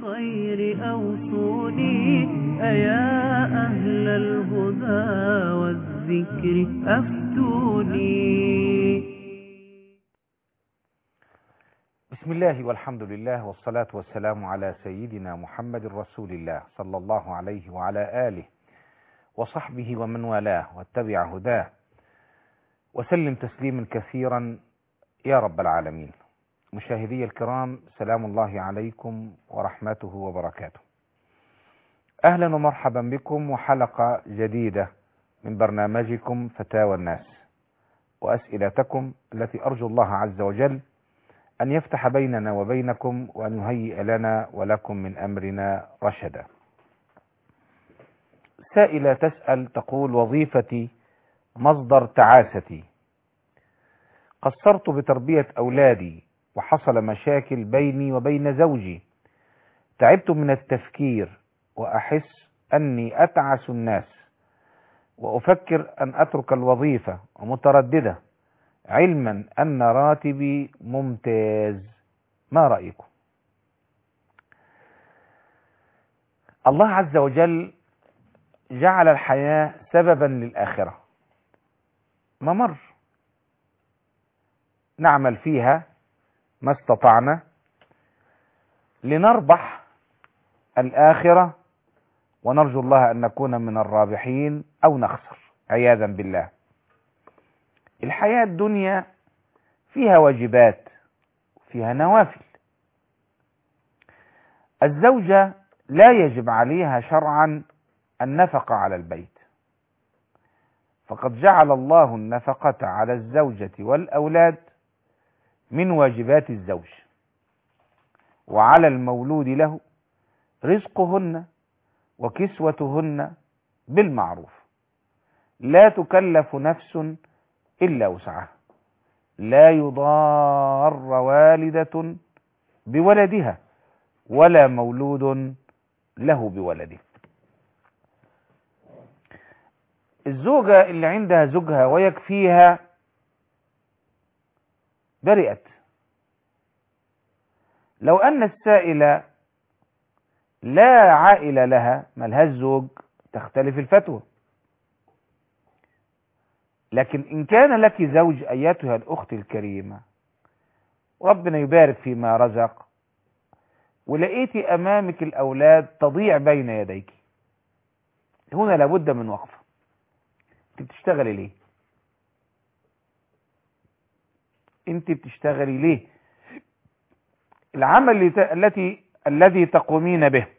بالخير أوصوني أيا أهل الهدى والذكر أفتوني بسم الله والحمد لله والصلاة والسلام على سيدنا محمد رسول الله صلى الله عليه وعلى آله وصحبه ومن والاه واتبع هداه وسلم تسليما كثيرا يا رب العالمين مشاهدي الكرام سلام الله عليكم ورحمته وبركاته أهلا ومرحبا بكم وحلقة جديدة من برنامجكم فتاوى الناس وأسئلتكم التي أرجو الله عز وجل أن يفتح بيننا وبينكم وأن يهيئ لنا ولكم من أمرنا رشدا سائلة تسأل تقول وظيفتي مصدر تعاستي قصرت بتربية أولادي وحصل مشاكل بيني وبين زوجي تعبت من التفكير وأحس أني أتعس الناس وأفكر أن أترك الوظيفة ومترددة علما أن راتبي ممتاز ما رأيكم الله عز وجل جعل الحياة سببا للآخرة ممر نعمل فيها ما استطعنا لنربح الآخرة ونرجو الله أن نكون من الرابحين أو نخسر عياذا بالله الحياة الدنيا فيها واجبات فيها نوافل الزوجة لا يجب عليها شرعا النفقة على البيت فقد جعل الله النفقة على الزوجة والأولاد من واجبات الزوج وعلى المولود له رزقهن وكسوتهن بالمعروف لا تكلف نفس إلا وسعها لا يضار والدة بولدها ولا مولود له بولده الزوجة اللي عندها زوجها ويكفيها برئت لو أن السائلة لا عائلة لها ملهاش زوج تختلف الفتوى لكن إن كان لك زوج أيتها الأخت الكريمة ربنا يبارك فيما رزق ولقيتي أمامك الأولاد تضيع بين يديك هنا لابد من وقفة انت بتشتغلي ليه انت بتشتغلي ليه العمل التي الذي تقومين به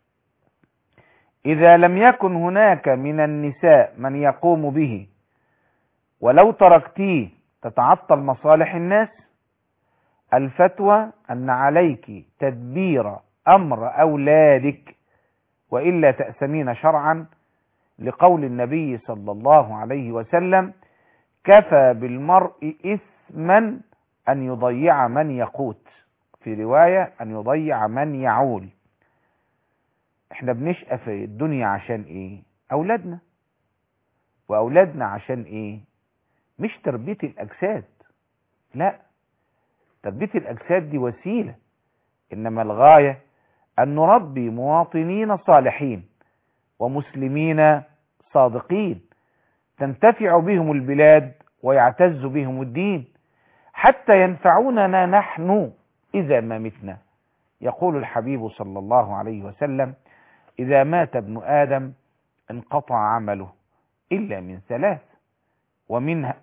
إذا لم يكن هناك من النساء من يقوم به ولو تركتيه تتعطل مصالح الناس الفتوى أن عليك تدبير أمر أولادك وإلا تأسمين شرعا لقول النبي صلى الله عليه وسلم كفى بالمرء إثما أن يضيع من يقوت في رواية أن يضيع من يعول احنا بنشقى في الدنيا عشان ايه أولادنا وأولادنا عشان ايه مش تربية الأجساد لا تربية الأجساد دي وسيلة إنما الغاية أن نربي مواطنين صالحين ومسلمين صادقين تنتفع بهم البلاد ويعتز بهم الدين حتى ينفعوننا نحن إذا ما متنا يقول الحبيب صلى الله عليه وسلم إذا مات ابن آدم انقطع عمله إلا من ثلاث ومنها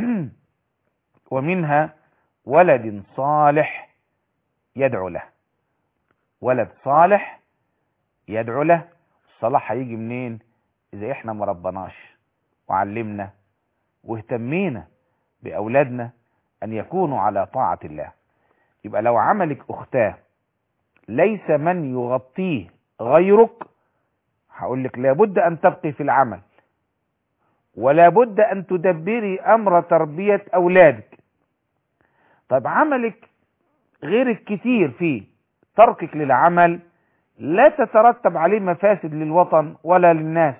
ومنها ولد صالح يدعو له ولد صالح يدعو له الصلاح هيجي منين اذا احنا ما ربناش وعلمنا واهتمينا باولادنا ان يكونوا على طاعة الله يبقى لو عملك اختاه ليس من يغطيه غيرك هقول لك لابد ان تبقي في العمل ولا بد ان تدبري امر تربية اولادك طيب عملك غيرك كتير فيه تركك للعمل لا تترتب عليه مفاسد للوطن ولا للناس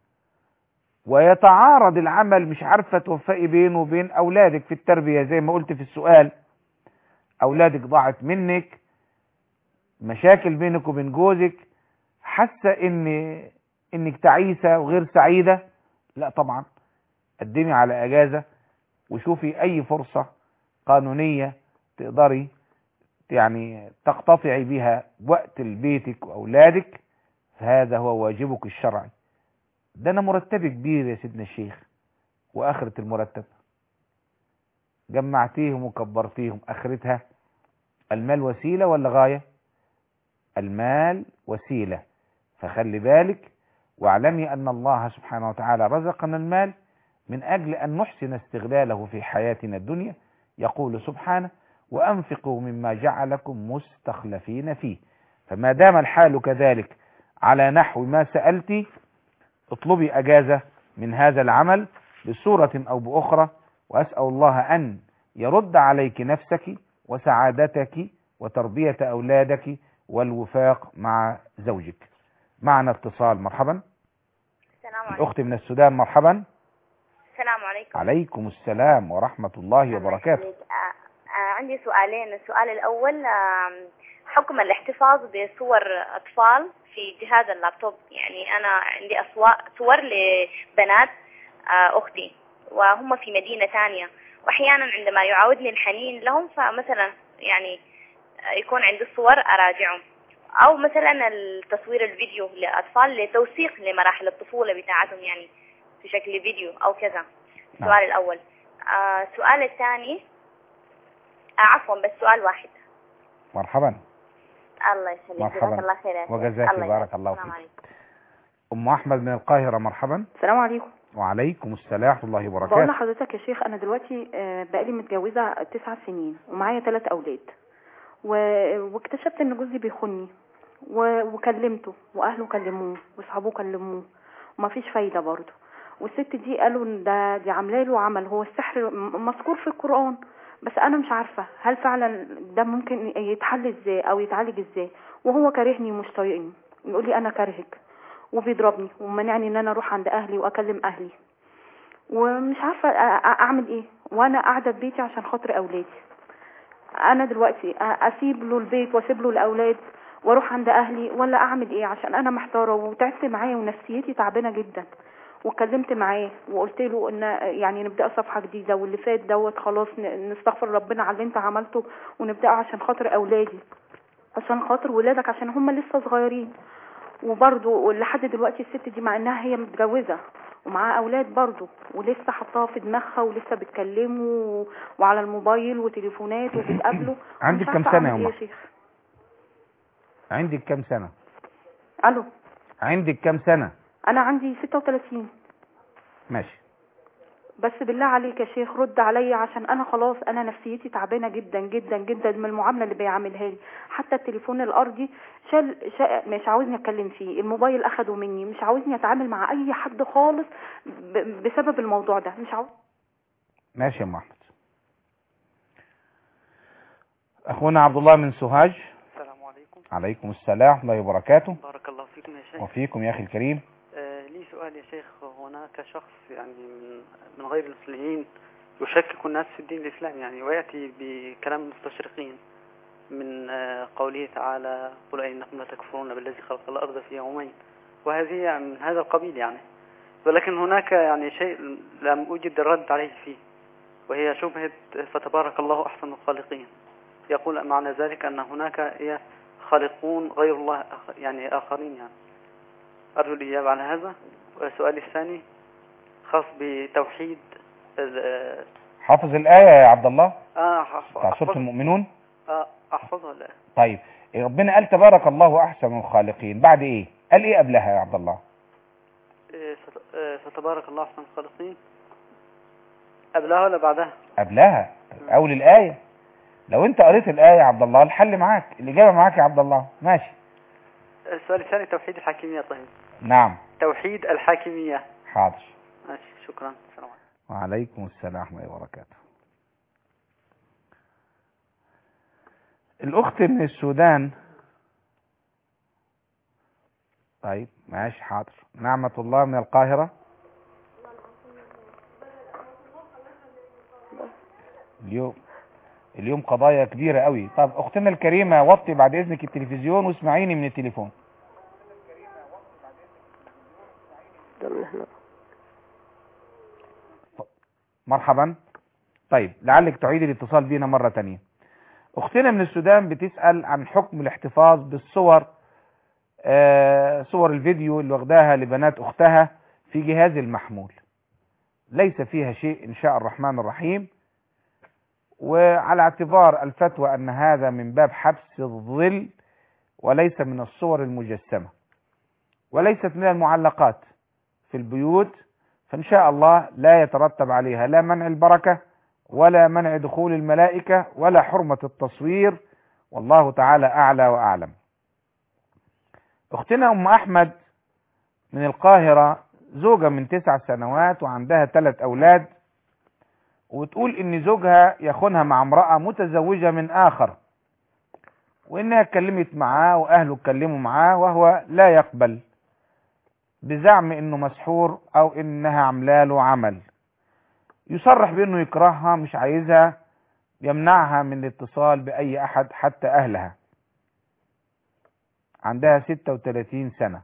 ويتعارض العمل مش عارفة توفقي بينه وبين أولادك في التربية زي ما قلت في السؤال أولادك ضاعت منك مشاكل بينك وبين جوزك حاسه ان انك تعيسه وغير سعيده لا طبعا قدمي على اجازه وشوفي اي فرصه قانونيه تقدري يعني تقتطعي بها وقت لبيتك واولادك هذا هو واجبك الشرعي ده انا مرتبي كبير يا سيدنا الشيخ واخرة المرتب جمعتيهم وكبرتيهم اخرتها المال وسيلة ولا غاية المال وسيلة فخلي بالك واعلمي ان الله سبحانه وتعالى رزقنا المال من اجل ان نحسن استغلاله في حياتنا الدنيا يقول سبحانه وانفقوا مما جعلكم مستخلفين فيه فما دام الحال كذلك على نحو ما سألتي اطلبي اجازة من هذا العمل بصورة او باخرى واسأل الله ان يرد عليك نفسك وسعادتك وتربية اولادك والوفاق مع زوجك معنا اتصال مرحبا السلام عليكم الاخت من السودان مرحبا السلام عليكم عليكم السلام ورحمة الله الله وبركاته يخليك. آه، آه، عندي سؤالين السؤال الأول آم، حكم الاحتفاظ بصور أطفال في جهاز اللابتوب يعني أنا عندي أصوا- صور لبنات آه، أختي وهم في مدينة ثانية وأحيانا عندما يعاودني الحنين لهم فمثلا يعني آه، يكون عندي الصور أراجعهم أو مثلا التصوير الفيديو لأطفال لتوثيق لمراحل الطفولة بتاعتهم يعني في شكل فيديو أو كذا السؤال الأول آه السؤال الثاني آه عفوا بس سؤال واحد مرحبا الله يخليك مرحبا. جزاك الله خير يا شيخ. وجزاك الله بارك يسعدك. الله السلام فيك. عليكم. ام احمد من القاهرة مرحبا السلام عليكم وعليكم السلام ورحمة الله بقول وبركاته لحضرتك يا شيخ انا دلوقتي آه، بقالي متجوزه تسع سنين ومعايا ثلاث اولاد و- واكتشفت ان جوزي بيخوني و- وكلمته واهله كلموه واصحابه كلموه ومفيش فايده برضه والست دي قالوا ان ده دي عامله له عمل هو السحر م- مذكور في القران بس انا مش عارفه هل فعلا ده ممكن يتحل ازاي او يتعالج ازاي وهو كارهني ومش طايقني يقول لي انا كارهك وبيضربني ومنعني ان انا اروح عند اهلي واكلم اهلي ومش عارفه أ- أ- اعمل ايه وانا قاعده في بيتي عشان خاطر اولادي انا دلوقتي أ- اسيب له البيت واسيب له الاولاد واروح عند اهلي ولا اعمل ايه عشان انا محتاره وتعبت معاه ونفسيتي تعبانه جدا واتكلمت معاه وقلت له ان يعني نبدا صفحه جديده واللي فات دوت خلاص ن- نستغفر ربنا على اللي انت عملته ونبدا عشان خاطر اولادي عشان خاطر ولادك عشان هم لسه صغيرين وبرضه لحد دلوقتي الست دي مع انها هي متجوزه ومعاها اولاد برضه ولسه حطاها في دماغها ولسه بتكلموا و- وعلى الموبايل وتليفونات وبتقابلوا عندك مش كام عارفة سنة يا أعمل إيه أم؟ يا شيخ عندك كام سنة الو عندك كام سنة انا عندي 36 ماشي بس بالله عليك يا شيخ رد عليا عشان انا خلاص انا نفسيتي تعبانه جدا جدا جدا من المعامله اللي بيعملها لي حتى التليفون الارضي شال, شال مش عاوزني اتكلم فيه الموبايل اخده مني مش عاوزني اتعامل مع اي حد خالص ب- بسبب الموضوع ده مش عاوز ماشي يا ام احمد اخونا عبد الله من سوهاج السلام عليكم عليكم السلام ورحمة الله وبركاته بارك الله فيكم يا شيخ وفيكم يا اخي الكريم آه لي سؤال يا شيخ هناك شخص يعني من, من غير المسلمين يشكك الناس في الدين الإسلامي يعني ويأتي بكلام المستشرقين من آه قوله تعالى قل أئنكم لتكفرون بالذي خلق الأرض في يومين وهذه من هذا القبيل يعني ولكن هناك يعني شيء لم أجد الرد عليه فيه وهي شبهة فتبارك الله أحسن الخالقين يقول معنى ذلك أن هناك هي خالقون غير الله آخ- يعني آخرين يعني أرجو الإجابة على هذا والسؤال الثاني خاص بتوحيد ال- حافظ الآية يا عبد الله آه أحف- بتاع سورة أحفظ المؤمنون آه أحفظها لا طيب ربنا قال تبارك الله احسن الخالقين بعد ايه قال ايه قبلها يا عبد الله إيه، ست- آه، فتبارك الله أحسن الخالقين قبلها ولا بعدها قبلها اول الآية لو انت قريت الآية يا عبد الله الحل معاك الإجابة معاك يا عبد الله ماشي السؤال الثاني توحيد الحاكمية طيب نعم توحيد الحاكمية حاضر ماشي شكرا السلام عليكم وعليكم السلام ورحمة الله وبركاته الأخت من السودان طيب ماشي حاضر نعمة الله من القاهرة اليوم اليوم قضايا كبيرة قوي طب اختنا الكريمة وطي بعد اذنك التلفزيون واسمعيني من التليفون مرحبا طيب لعلك تعيد الاتصال بينا مرة تانية اختنا من السودان بتسأل عن حكم الاحتفاظ بالصور آه صور الفيديو اللي واخداها لبنات اختها في جهاز المحمول ليس فيها شيء ان شاء الرحمن الرحيم وعلى اعتبار الفتوى ان هذا من باب حبس الظل وليس من الصور المجسمة وليست من المعلقات في البيوت فإن شاء الله لا يترتب عليها لا منع البركة ولا منع دخول الملائكة ولا حرمة التصوير والله تعالى أعلى وأعلم أختنا أم أحمد من القاهرة زوجة من تسع سنوات وعندها ثلاث أولاد وتقول إن زوجها يخونها مع امرأة متزوجة من آخر وإنها اتكلمت معاه وأهله اتكلموا معاه وهو لا يقبل بزعم انه مسحور او انها عامله له عمل يصرح بانه يكرهها مش عايزها يمنعها من الاتصال باي احد حتى اهلها عندها 36 سنة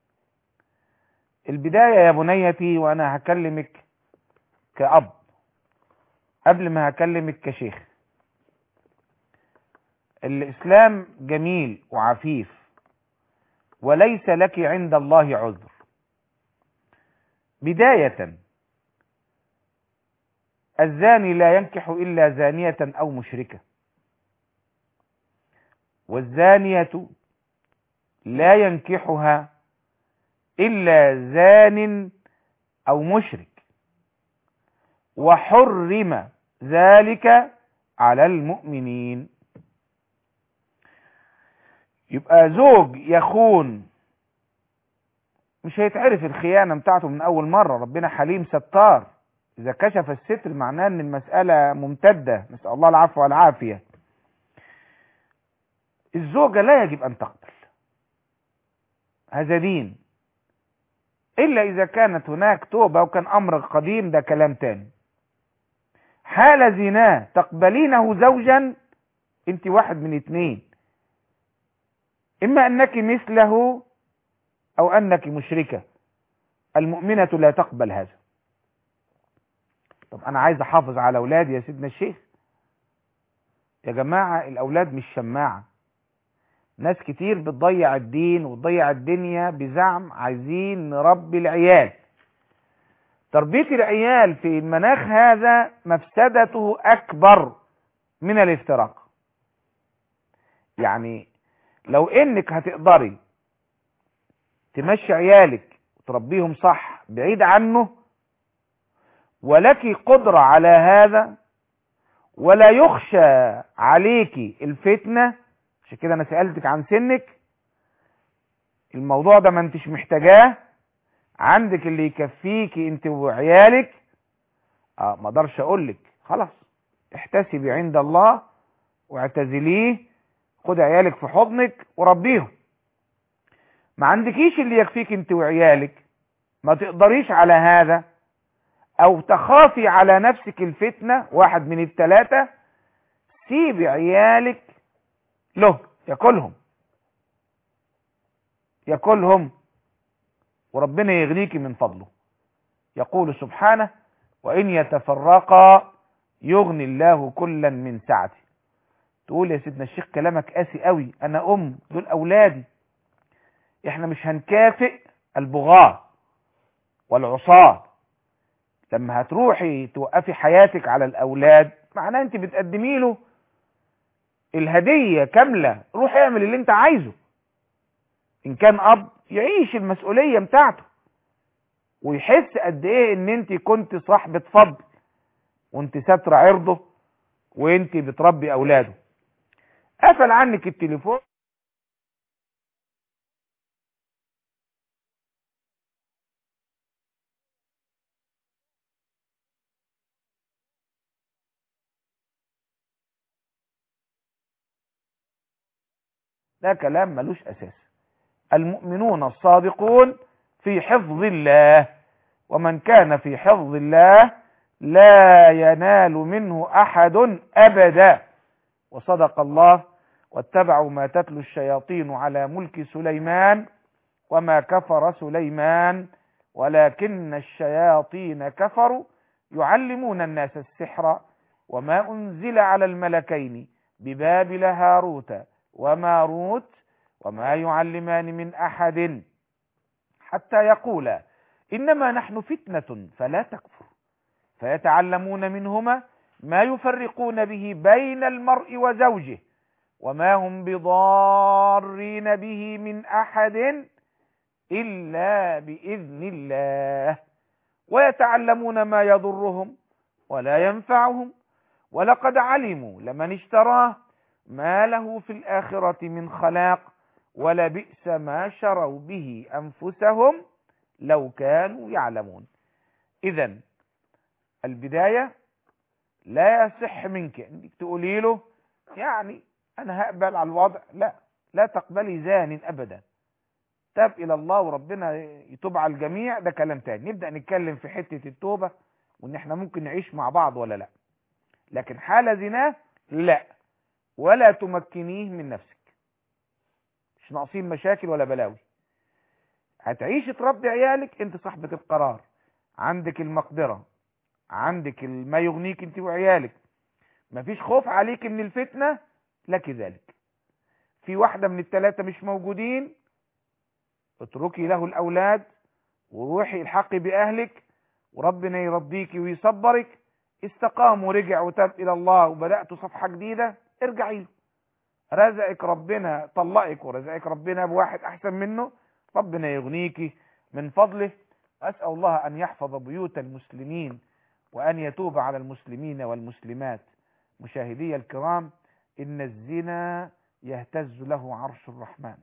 البداية يا بنيتي وانا هكلمك كأب قبل ما هكلمك كشيخ الاسلام جميل وعفيف وليس لك عند الله عذر بداية الزاني لا ينكح إلا زانية أو مشركة والزانية لا ينكحها إلا زان أو مشرك وحرم ذلك على المؤمنين يبقى زوج يخون مش هيتعرف الخيانة بتاعته من أول مرة ربنا حليم ستار إذا كشف الستر معناه أن المسألة ممتدة نسأل الله العفو والعافية الزوجة لا يجب أن تقبل هذا دين إلا إذا كانت هناك توبة وكان أمر قديم ده كلام تاني حال زناه تقبلينه زوجا انت واحد من اتنين إما أنك مثله أو أنك مشركة المؤمنة لا تقبل هذا طب أنا عايز أحافظ على أولادي يا سيدنا الشيخ يا جماعة الأولاد مش شماعة ناس كتير بتضيع الدين وتضيع الدنيا بزعم عايزين نربي العيال تربية العيال في المناخ هذا مفسدته أكبر من الافتراق يعني لو انك هتقدري تمشي عيالك وتربيهم صح بعيد عنه ولك قدرة على هذا ولا يخشى عليك الفتنة عشان كده انا سألتك عن سنك الموضوع ده ما انتش محتاجاه عندك اللي يكفيك انت وعيالك اه ما اقدرش اقول لك خلاص احتسبي عند الله واعتزليه خد عيالك في حضنك وربيهم ما عندكيش اللي يكفيك انت وعيالك ما تقدريش على هذا او تخافي على نفسك الفتنة واحد من التلاتة سيبي عيالك له ياكلهم ياكلهم وربنا يغنيك من فضله يقول سبحانه وإن يتفرقا يغني الله كلا من سعته تقول يا سيدنا الشيخ كلامك قاسي قوي انا ام دول اولادي احنا مش هنكافئ البغاة والعصاة لما هتروحي توقفي حياتك على الاولاد معناه انت بتقدمي له الهدية كاملة روح اعمل اللي انت عايزه ان كان اب يعيش المسؤولية بتاعته ويحس قد ايه ان انت كنت صاحبة فضل وانت ساترة عرضه وانت بتربي اولاده قفل عنك التليفون ده كلام ملوش اساس المؤمنون الصادقون في حفظ الله ومن كان في حفظ الله لا ينال منه احد ابدا وصدق الله واتبعوا ما تتلو الشياطين على ملك سليمان وما كفر سليمان ولكن الشياطين كفروا يعلمون الناس السحر وما أنزل على الملكين ببابل هاروت وماروت وما يعلمان من أحد حتى يقولا إنما نحن فتنة فلا تكفر فيتعلمون منهما ما يفرقون به بين المرء وزوجه وما هم بضارين به من أحد إلا بإذن الله ويتعلمون ما يضرهم ولا ينفعهم ولقد علموا لمن اشتراه ما له في الآخرة من خلاق ولبئس ما شروا به أنفسهم لو كانوا يعلمون إذا البداية لا يصح منك انك تقولي له يعني انا هقبل على الوضع لا لا تقبلي زان ابدا تاب الى الله وربنا يتوب على الجميع ده كلام تاني نبدأ نتكلم في حتة التوبة وان احنا ممكن نعيش مع بعض ولا لا لكن حالة زناه لا ولا تمكنيه من نفسك مش ناقصين مشاكل ولا بلاوي هتعيشي تربي عيالك انت صاحبة القرار عندك المقدرة عندك ما يغنيك انت وعيالك مفيش خوف عليك من الفتنة لك ذلك في واحدة من الثلاثة مش موجودين اتركي له الأولاد وروحي الحقي بأهلك وربنا يرضيكي ويصبرك استقام ورجع وتاب إلى الله وبدأت صفحة جديدة ارجعي له رزقك ربنا طلقك ورزقك ربنا بواحد أحسن منه ربنا يغنيكي من فضله أسأل الله أن يحفظ بيوت المسلمين وأن يتوب على المسلمين والمسلمات مشاهدي الكرام إن الزنا يهتز له عرش الرحمن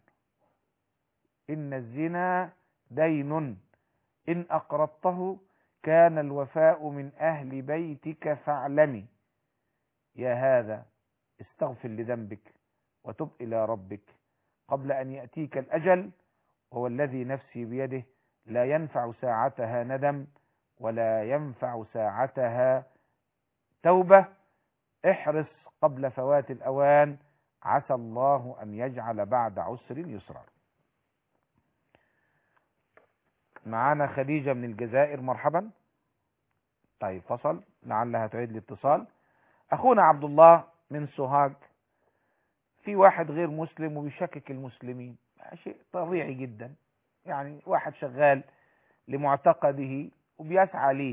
إن الزنا دين إن أقرضته كان الوفاء من أهل بيتك فاعلمي يا هذا استغفر لذنبك وتب إلى ربك قبل أن يأتيك الأجل هو الذي نفسي بيده لا ينفع ساعتها ندم ولا ينفع ساعتها توبة احرص قبل فوات الأوان عسى الله أن يجعل بعد عسر يسرا معانا خديجة من الجزائر مرحبا طيب فصل لعلها تعيد الاتصال أخونا عبد الله من سوهاج في واحد غير مسلم وبيشكك المسلمين شيء طبيعي جدا يعني واحد شغال لمعتقده وبيسعى ليه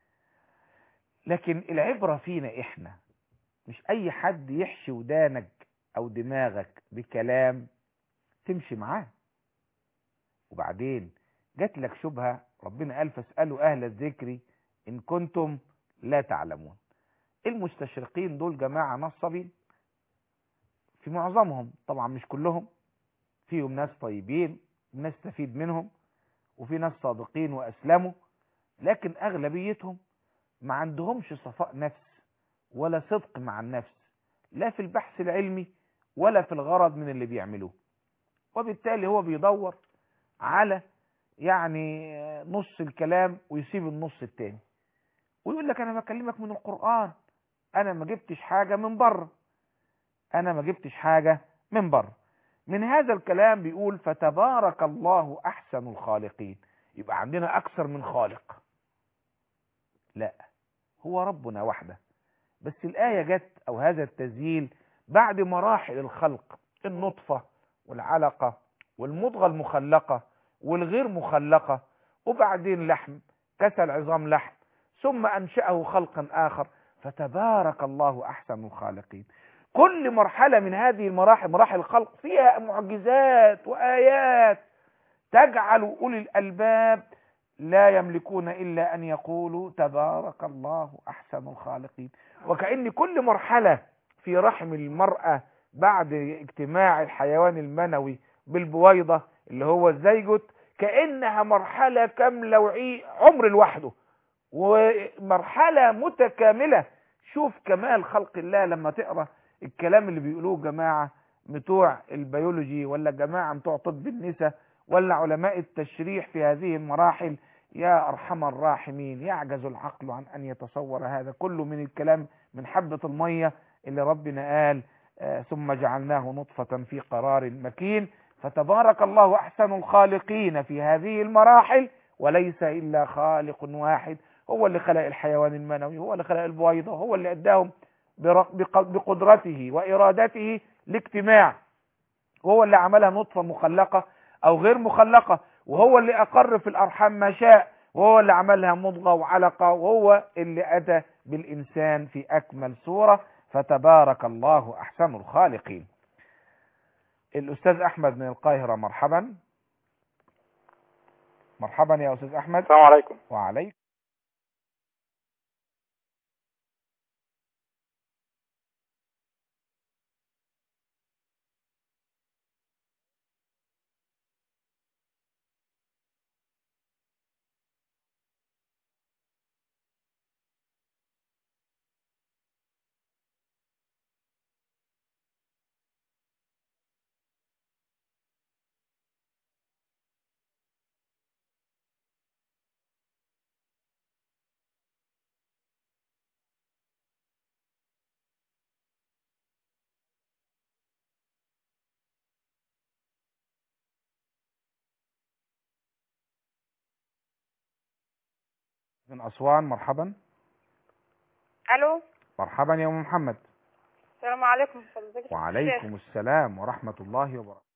لكن العبرة فينا احنا مش اي حد يحشي ودانك او دماغك بكلام تمشي معاه وبعدين جات لك شبهة ربنا قال فاسألوا اهل الذكر ان كنتم لا تعلمون المستشرقين دول جماعة نصبين في معظمهم طبعا مش كلهم فيهم ناس طيبين ناس تفيد منهم وفي ناس صادقين واسلموا لكن اغلبيتهم ما عندهمش صفاء نفس ولا صدق مع النفس لا في البحث العلمي ولا في الغرض من اللي بيعملوه وبالتالي هو بيدور على يعني نص الكلام ويسيب النص التاني ويقول لك انا بكلمك من القرآن انا ما جبتش حاجة من بره انا ما جبتش حاجة من بره من هذا الكلام بيقول فتبارك الله احسن الخالقين يبقى عندنا اكثر من خالق لا هو ربنا وحده بس الآية جت أو هذا التسجيل بعد مراحل الخلق النطفة والعلقة والمضغة المخلقة والغير مخلقة وبعدين لحم كسى العظام لحم ثم أنشأه خلقا آخر فتبارك الله أحسن الخالقين كل مرحلة من هذه المراحل مراحل الخلق فيها معجزات وآيات تجعل أولي الألباب لا يملكون إلا أن يقولوا تبارك الله أحسن الخالقين وكأن كل مرحلة في رحم المرأة بعد اجتماع الحيوان المنوي بالبويضة اللي هو الزيجوت كأنها مرحلة كاملة وعي عمر لوحده ومرحلة متكاملة شوف كمال خلق الله لما تقرأ الكلام اللي بيقولوه جماعة بتوع البيولوجي ولا جماعة بتوع طب النساء ولا علماء التشريح في هذه المراحل يا أرحم الراحمين يعجز العقل عن أن يتصور هذا كله من الكلام من حبة المية اللي ربنا قال آه، ثم جعلناه نطفة في قرار مكين فتبارك الله أحسن الخالقين في هذه المراحل وليس إلا خالق واحد هو اللي خلق الحيوان المنوي هو اللي خلق البويضة هو اللي أداهم بر- بق- بقدرته وإرادته لاجتماع وهو اللي عملها نطفة مخلقة أو غير مخلقة وهو اللي أقر في الأرحام ما شاء وهو اللي عملها مضغة وعلقة وهو اللي أتى بالإنسان في أكمل صورة فتبارك الله أحسن الخالقين الأستاذ أحمد من القاهرة مرحبا مرحبا يا أستاذ أحمد السلام عليكم وعليكم من أسوان مرحبا الو مرحبا يا أم محمد السلام عليكم ازيك يا شيخ؟ وعليكم السلام ورحمة الله وبركاته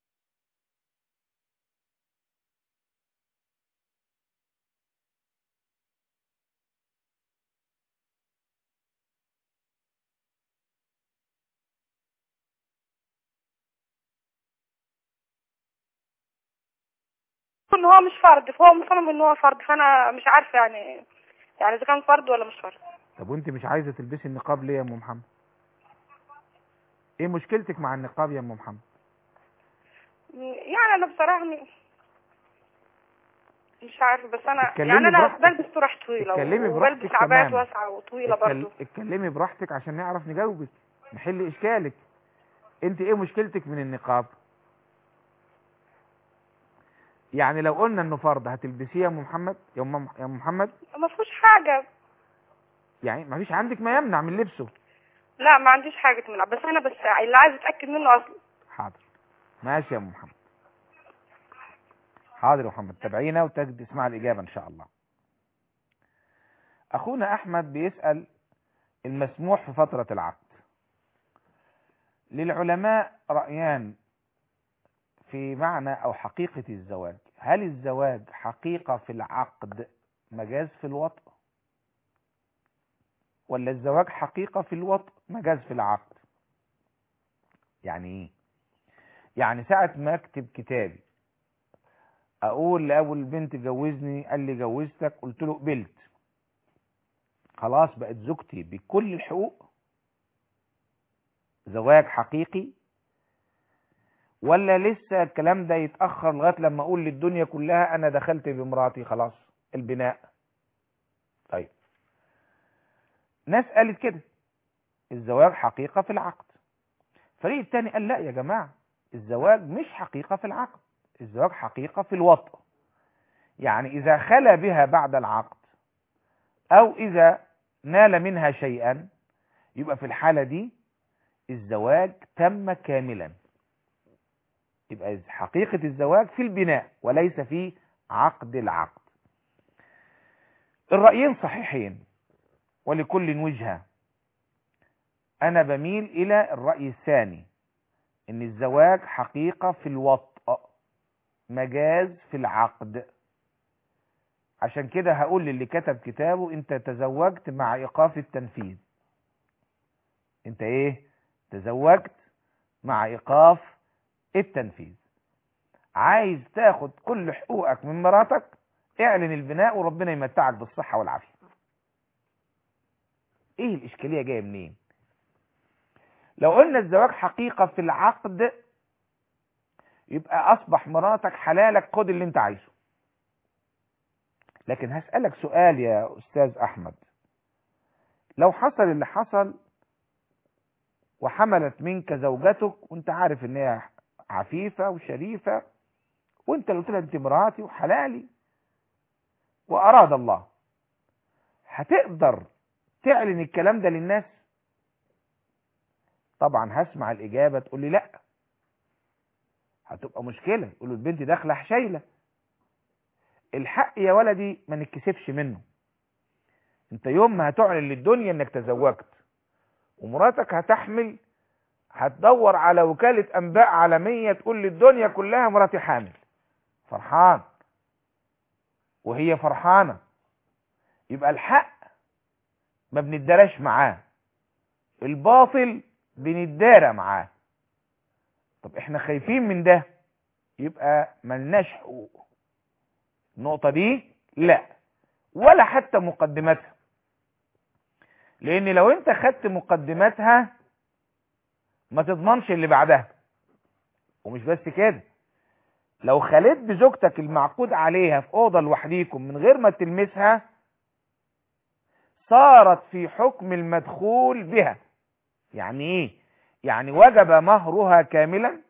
ان هو مش فرد فهو مصمم ان هو فرد فانا مش عارفه يعني يعني اذا كان فرد ولا مش فرد طب وانت مش عايزة تلبسي النقاب ليه يا أم محمد ايه مشكلتك مع النقاب يا أم محمد يعني انا بصراحه م- مش عارفه بس انا اتكلمي يعني انا براحتك. بلبس طرح طويله اتكلمي وبلبس براحتك عبايات تمام. واسعه وطويله اتكل- برضه اتكلمي براحتك عشان نعرف نجاوبك نحل اشكالك انت ايه مشكلتك من النقاب يعني لو قلنا انه فرض هتلبسيه يا ام محمد يا ام يا أم محمد ما فيهوش حاجه يعني ما فيش عندك ما يمنع من لبسه لا ما عنديش حاجه تمنع بس انا بس اللي عايز اتاكد منه اصلا حاضر ماشي يا ام محمد حاضر يا محمد تابعينا وتجد تسمع الاجابه ان شاء الله اخونا احمد بيسال المسموح في فتره العقد للعلماء رايان في معنى او حقيقه الزواج هل الزواج حقيقه في العقد مجاز في الوطء ولا الزواج حقيقه في الوطء مجاز في العقد يعني ايه يعني ساعة ما اكتب كتابي اقول لابو البنت جوزني قال لي جوزتك قلت له قبلت خلاص بقت زوجتي بكل الحقوق زواج حقيقي ولا لسه الكلام ده يتأخر لغاية لما اقول للدنيا كلها انا دخلت بمراتي خلاص البناء طيب ناس قالت كده الزواج حقيقة في العقد الفريق التاني قال لا يا جماعة الزواج مش حقيقة في العقد الزواج حقيقة في الوطء يعني إذا خلى بها بعد العقد أو إذا نال منها شيئا يبقى في الحالة دي الزواج تم كاملا يبقى حقيقة الزواج في البناء وليس في عقد العقد الرأيين صحيحين ولكل وجهة أنا بميل إلى الرأي الثاني إن الزواج حقيقة في الوطء مجاز في العقد عشان كده هقول للي كتب كتابه انت تزوجت مع ايقاف التنفيذ انت ايه تزوجت مع ايقاف التنفيذ عايز تاخد كل حقوقك من مراتك اعلن البناء وربنا يمتعك بالصحة والعافية ايه الاشكالية جاية منين لو قلنا الزواج حقيقة في العقد يبقى اصبح مراتك حلالك خد اللي انت عايزه لكن هسألك سؤال يا استاذ احمد لو حصل اللي حصل وحملت منك زوجتك وانت عارف ان هي عفيفة وشريفة وانت اللي قلت لها انت مراتي وحلالي واراد الله هتقدر تعلن الكلام ده للناس طبعا هسمع الإجابة تقول لي لا هتبقى مشكلة يقولوا البنت داخلة شايلة الحق يا ولدي ما نتكسفش منه انت يوم ما هتعلن للدنيا انك تزوجت ومراتك هتحمل هتدور على وكالة انباء عالمية تقول للدنيا كلها مراتي حامل فرحان وهي فرحانة يبقى الحق ما بندراش معاه الباطل بندارى معاه طب احنا خايفين من ده يبقى ملناش حقوق النقطة دي لا ولا حتى مقدماتها لان لو انت خدت مقدماتها ما تضمنش اللي بعدها ومش بس كده لو خليت بزوجتك المعقود عليها في اوضه لوحديكم من غير ما تلمسها صارت في حكم المدخول بها يعني ايه يعني وجب مهرها كاملا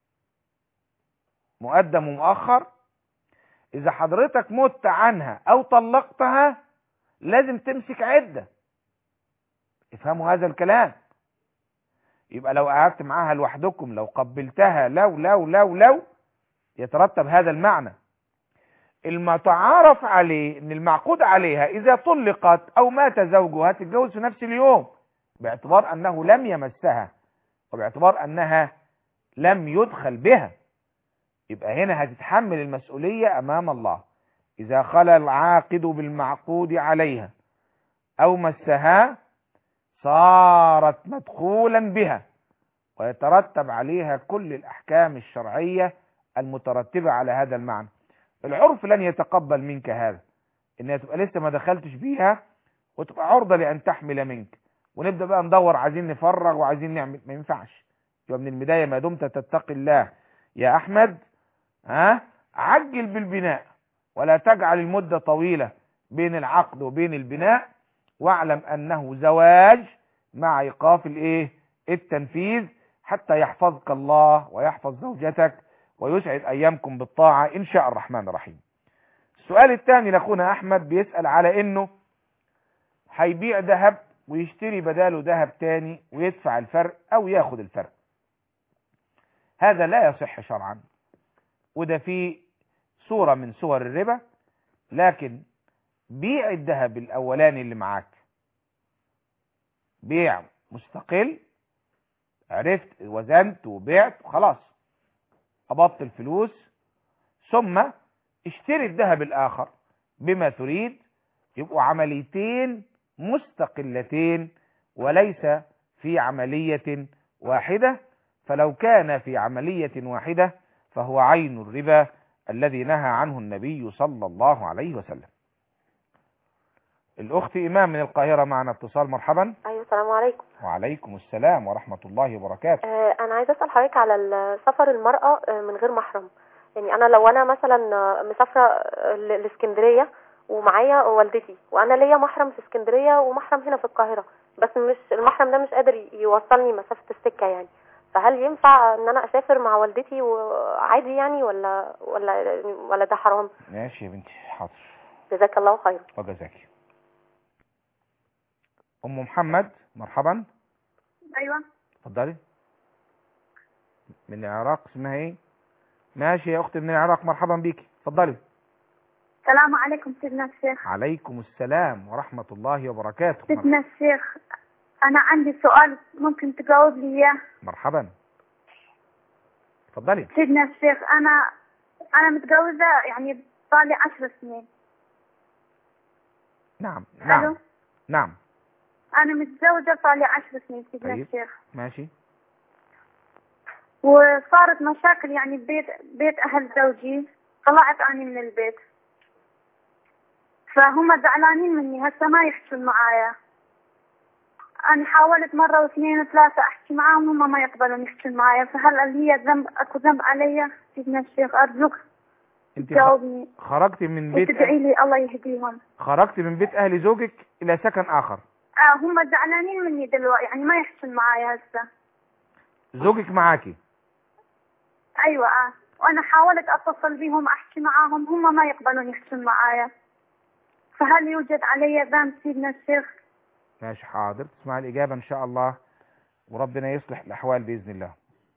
مقدم ومؤخر اذا حضرتك مت عنها او طلقتها لازم تمسك عدة افهموا هذا الكلام يبقى لو قعدت معاها لوحدكم لو قبلتها لو لو لو لو يترتب هذا المعنى المتعارف عليه ان المعقود عليها اذا طلقت او مات زوجها تتجوز في نفس اليوم باعتبار انه لم يمسها وباعتبار انها لم يدخل بها يبقى هنا هتتحمل المسؤولية امام الله اذا خلى العاقد بالمعقود عليها او مسها صارت مدخولا بها ويترتب عليها كل الاحكام الشرعية المترتبة على هذا المعنى العرف لن يتقبل منك هذا انها تبقى لسه ما دخلتش بيها وتبقى عرضة لان تحمل منك ونبدأ بقى ندور عايزين نفرغ وعايزين نعمل ما ينفعش يبقى من البداية ما دمت تتقي الله يا احمد ها عجل بالبناء ولا تجعل المدة طويلة بين العقد وبين البناء واعلم انه زواج مع ايقاف الايه التنفيذ حتى يحفظك الله ويحفظ زوجتك ويسعد ايامكم بالطاعة ان شاء الرحمن الرحيم السؤال الثاني لاخونا احمد بيسأل على انه هيبيع ذهب ويشتري بداله ذهب تاني ويدفع الفرق او ياخد الفرق هذا لا يصح شرعا وده فيه صورة من صور الربا لكن بيع الذهب الاولاني اللي معاك بيع مستقل عرفت وزنت وبعت وخلاص قبضت الفلوس ثم اشتري الذهب الاخر بما تريد يبقوا عمليتين مستقلتين وليس في عملية واحدة فلو كان في عملية واحدة فهو عين الربا الذي نهى عنه النبي صلى الله عليه وسلم الأخت إمام من القاهرة معنا اتصال مرحبا ايوه السلام عليكم وعليكم السلام ورحمة الله وبركاته آه انا عايزه اسال حضرتك على ال- سفر المراه آه، من غير محرم يعني انا لو انا مثلا آه، مسافره آه، ل- لاسكندريه ومعايا والدتي وانا ليا محرم في اسكندريه ومحرم هنا في القاهره بس مش المحرم ده مش قادر ي- يوصلني مسافه السكه يعني فهل ينفع ان انا اسافر مع والدتي وعادي يعني ولا ولا ولا ده حرام ماشي يا بنتي حاضر جزاك الله خير وجزاك أم محمد مرحبا ايوه اتفضلي من العراق اسمها ايه ماشي يا اختي من العراق مرحبا بيكي اتفضلي السلام عليكم سيدنا الشيخ عليكم السلام ورحمة الله وبركاته مر- سيدنا الشيخ انا عندي سؤال ممكن تجاوب لي اياه مرحبا اتفضلي سيدنا الشيخ انا انا متجوزه يعني صار عشر سنين نعم ألو؟ نعم نعم انا متزوجه صار عشر سنين سيدنا طيب. الشيخ ماشي وصارت مشاكل يعني ببيت بيت اهل زوجي طلعت اني من البيت فهم زعلانين مني هسه ما يحكون معايا انا حاولت مره واثنين وثلاثه احكي معاهم هم ما يقبلون يحكون معايا فهل هي ذنب اكو ذنب علي سيدنا الشيخ ارجوك انت خ- تجاوبني خرجت من بيت وتدعي لي الله يهديهم خرجت من بيت اهل زوجك الى سكن اخر آه هم زعلانين مني دلوقتي يعني ما يحكون معايا هسه زوجك معاكي ايوه اه وانا حاولت اتصل بهم احكي معاهم هم ما يقبلون يحكون معايا فهل يوجد علي ذنب سيدنا الشيخ ماشي حاضر تسمع الإجابة إن شاء الله وربنا يصلح الأحوال بإذن الله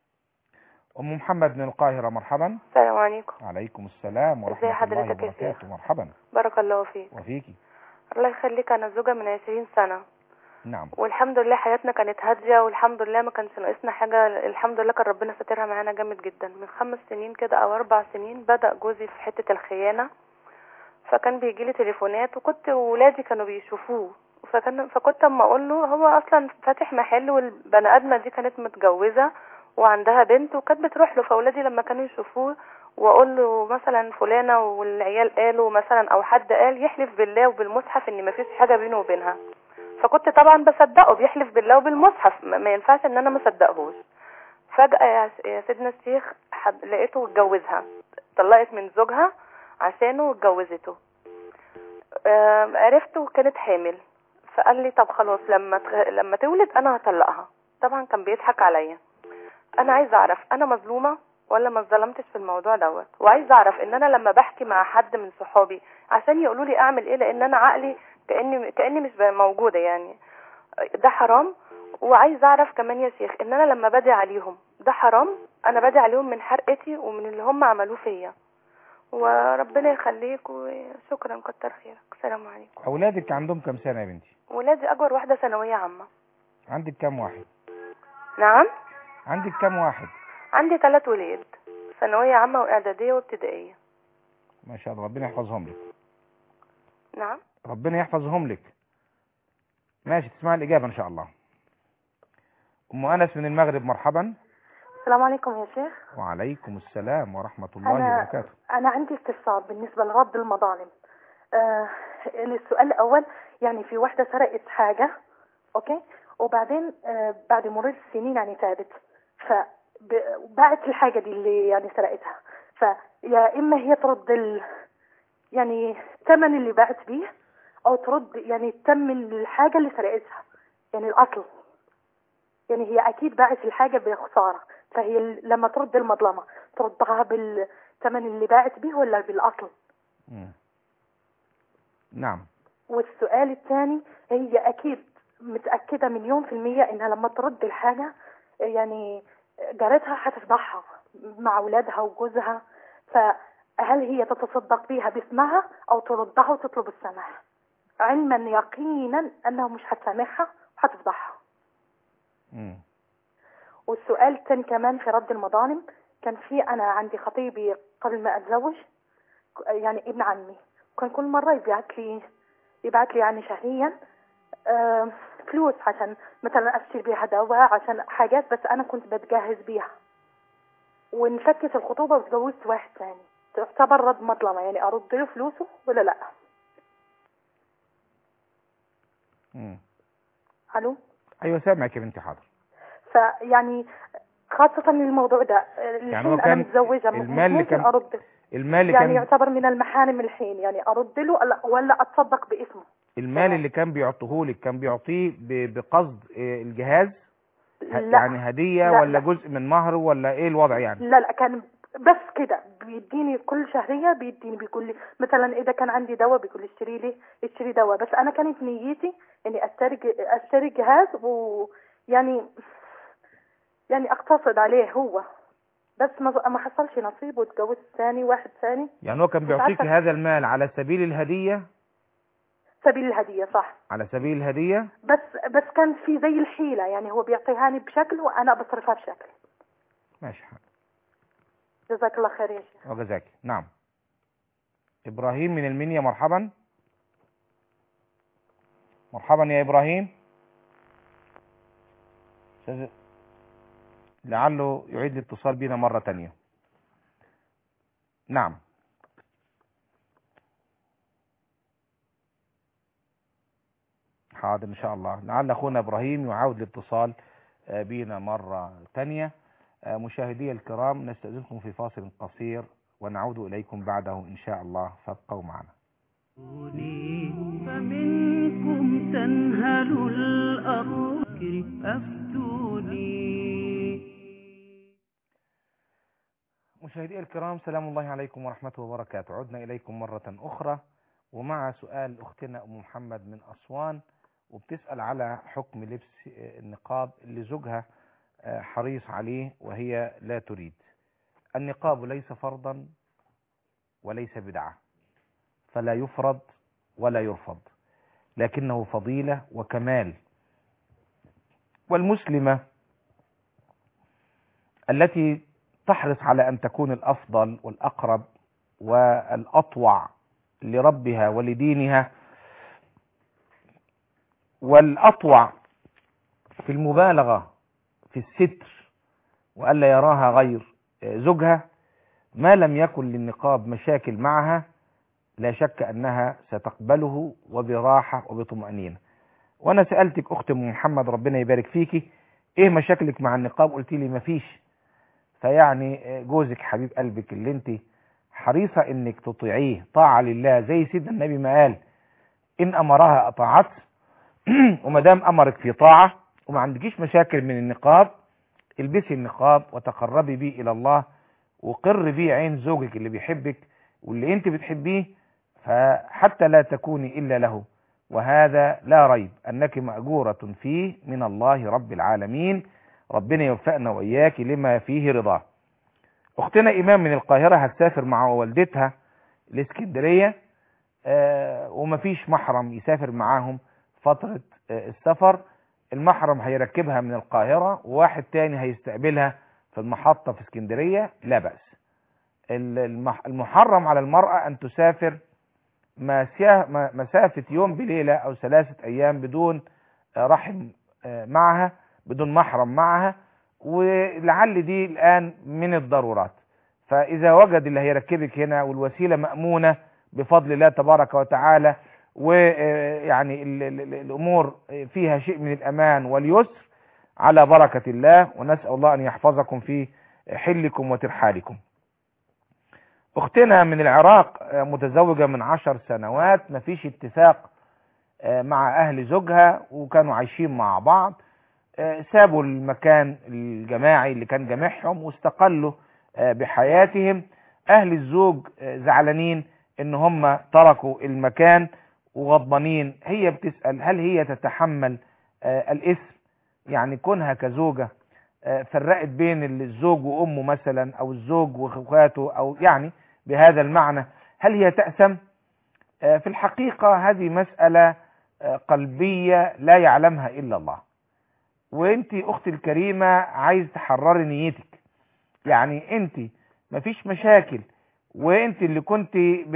أم محمد من القاهرة مرحبا السلام عليكم عليكم السلام ورحمة ازي حضرتك الله يا شيخ؟ وبركاته مرحبا بارك الله فيك وفيكي الله يخليك انا زوجة من عشرين سنة نعم والحمد لله حياتنا كانت هادية والحمد لله ما كانش ناقصنا حاجة الحمد لله كان ربنا ساترها معانا جامد جدا من خمس سنين كده او اربع سنين بدأ جوزي في حتة الخيانة فكان بيجيلي تليفونات وكنت ولادي كانوا بيشوفوه فكان فكنت اما اقول له هو اصلا فاتح محل والبني ادمه دي كانت متجوزه وعندها بنت وكانت بتروح له فاولادي لما كانوا يشوفوه واقول له مثلا فلانه والعيال قالوا مثلا او حد قال يحلف بالله وبالمصحف ان مفيش حاجه بينه وبينها فكنت طبعا بصدقه بيحلف بالله وبالمصحف ما ما ينفعش ان انا ما اصدقهوش فجاه يا س- يا سيدنا الشيخ حد لقيته اتجوزها طلقت من زوجها عشانه واتجوزته آم، عرفت وكانت حامل فقال لي طب خلاص لما تغ- لما تولد انا هطلقها طبعا كان بيضحك عليا انا عايزه اعرف انا مظلومه ولا ما اتظلمتش في الموضوع دوت وعايزه اعرف ان انا لما بحكي مع حد من صحابي عشان يقولوا لي اعمل ايه لان انا عقلي كاني كاني مش موجوده يعني ده حرام وعايزه اعرف كمان يا شيخ ان انا لما بدعي عليهم ده حرام انا بدعي عليهم من حرقتي ومن اللي هم عملوه فيا وربنا يخليك وشكرا كتر خيرك السلام عليكم أولادك عندهم كم سنة يا بنتي ولادي اكبر واحده ثانويه عامه عندك كم واحد نعم عندك كم واحد عندي ثلاث ولاد ثانويه عامه واعداديه وابتدائيه ما شاء الله ربنا يحفظهم لك نعم ربنا يحفظهم لك ماشي تسمع الإجابة إن شاء الله أم أنس من المغرب مرحبا السلام عليكم يا شيخ وعليكم السلام ورحمة الله أنا وبركاته أنا عندي استفسار بالنسبة لرد المظالم آه السؤال الأول يعني في واحدة سرقت حاجة أوكي وبعدين آه بعد مرور السنين يعني تابت فباعت الحاجة دي اللي يعني سرقتها فيا إما هي ترد ال يعني الثمن اللي باعت بيه أو ترد يعني الثمن الحاجة اللي سرقتها يعني الأصل يعني هي أكيد باعت الحاجة بخسارة فهي ال- لما ترد المظلمة تردها بالثمن اللي باعت بيه ولا بالأصل مم. نعم والسؤال الثاني هي أكيد متأكدة مليون في المية إنها لما ترد الحاجة يعني جارتها هتفضحها مع أولادها وجوزها فهل هي تتصدق بيها باسمها أو تردها وتطلب السماح علما يقينا أنه مش هتسامحها وهتفضحها مم. والسؤال الثاني كمان في رد المظالم كان في انا عندي خطيبي قبل ما اتزوج يعني ابن عمي كان كل مره يبعت لي يبعت لي يعني شهريا آه، فلوس عشان مثلا اشتري بيها دواء عشان حاجات بس انا كنت بتجهز بيها وانفكت الخطوبه واتجوزت واحد ثاني تعتبر رد مظلمه يعني ارد له فلوسه ولا لا مم. الو أيوة سامعك يا بنتي حاضر فيعني خاصة الموضوع ده يعني هو الحين أنا كان متزوجة المال اللي ممكن كان- أرد المال اللي يعني كان يعتبر من المحارم الحين يعني ارد له ولا- ولا اتصدق باسمه المال اللي كان بيعطيه لك كان بيعطيه ب- بقصد آه، الجهاز ه- لا يعني هدية لا، ولا لا. جزء من مهر ولا ايه الوضع يعني لا لا كان بس كده بيديني كل شهريه بيديني بيقول لي مثلا اذا كان عندي دواء بيقول لي اشتري لي اشتري دواء بس انا كانت نيتي اني اشتري ج- اشتري جهاز ويعني يعني اقتصد عليه هو بس ما ما حصلش نصيب واتجوزت ثاني واحد ثاني يعني هو كان مش بيعطيك عارفة. هذا المال على سبيل الهدية سبيل الهديه صح على سبيل الهدية بس بس كان في زي الحيله يعني هو بيعطيهاني بشكل وانا بصرفها بشكل ماشي حاضر جزاك الله خير يا شيخ وجزاك نعم إبراهيم من المنيا مرحبا مرحبا يا إبراهيم أستاذ- لعله يعيد الاتصال بنا مرة تانية نعم حاضر إن شاء الله لعل أخونا إبراهيم يعاود الاتصال آه، بنا مرة تانية آه، مشاهدي الكرام نستأذنكم في فاصل قصير ونعود إليكم بعده إن شاء الله فابقوا معنا فمنكم تنهل الأفكر أفتوني مشاهدي الكرام سلام الله عليكم ورحمة وبركاته عدنا إليكم مرة أخرى ومع سؤال أختنا أم محمد من أسوان وبتسأل على حكم لبس النقاب اللي زوجها آه، حريص عليه وهي لا تريد النقاب ليس فرضا وليس بدعة فلا يفرض ولا يرفض لكنه فضيلة وكمال والمسلمة التي تحرص على أن تكون الأفضل والأقرب والأطوع لربها ولدينها والأطوع في المبالغة في الستر وألا يراها غير زوجها ما لم يكن للنقاب مشاكل معها لا شك أنها ستقبله وبراحة وبطمأنينة وأنا سألتك أخت أم محمد ربنا يبارك فيكي إيه مشاكلك مع النقاب قلت لي مفيش فيعني جوزك حبيب قلبك اللي انت حريصة انك تطيعيه طاعة لله زي سيدنا النبي ما قال ان امرها اطاعت وما دام امرك في طاعة وما عندكيش مشاكل من النقاب البسي النقاب وتقربي بيه الى الله وقر بيه عين زوجك اللي بيحبك واللي انت بتحبيه فحتى لا تكوني الا له وهذا لا ريب انك مأجورة فيه من الله رب العالمين ربنا يوفقنا وإياك لما فيه رضاه أختنا إمام من القاهرة هتسافر مع والدتها الإسكندرية آه ومفيش محرم يسافر معاهم فترة آه السفر المحرم هيركبها من القاهرة وواحد تاني هيستقبلها في المحطة في اسكندرية لا بأس المحرم على المرأة أن تسافر مسافة يوم بليلة أو ثلاثة أيام بدون رحم معها بدون محرم معها ولعل دي الآن من الضرورات فإذا وجد اللي هيركبك هنا والوسيلة مأمونة بفضل الله تبارك وتعالى ويعني الأمور فيها شيء من الأمان واليسر على بركة الله ونسأل الله أن يحفظكم في حلكم وترحالكم أختنا من العراق متزوجة من عشر سنوات مفيش اتفاق مع أهل زوجها وكانوا عايشين مع بعض سابوا المكان الجماعي اللي كان جامعهم واستقلوا بحياتهم اهل الزوج زعلانين ان هم تركوا المكان وغضبانين هي بتسأل هل هي تتحمل الاسم يعني كونها كزوجة فرقت بين الزوج وامه مثلا او الزوج واخواته او يعني بهذا المعنى هل هي تأسم في الحقيقة هذه مسألة قلبية لا يعلمها الا الله وانت اختي الكريمة عايز تحرري نيتك يعني انت مفيش مشاكل وانت اللي كنت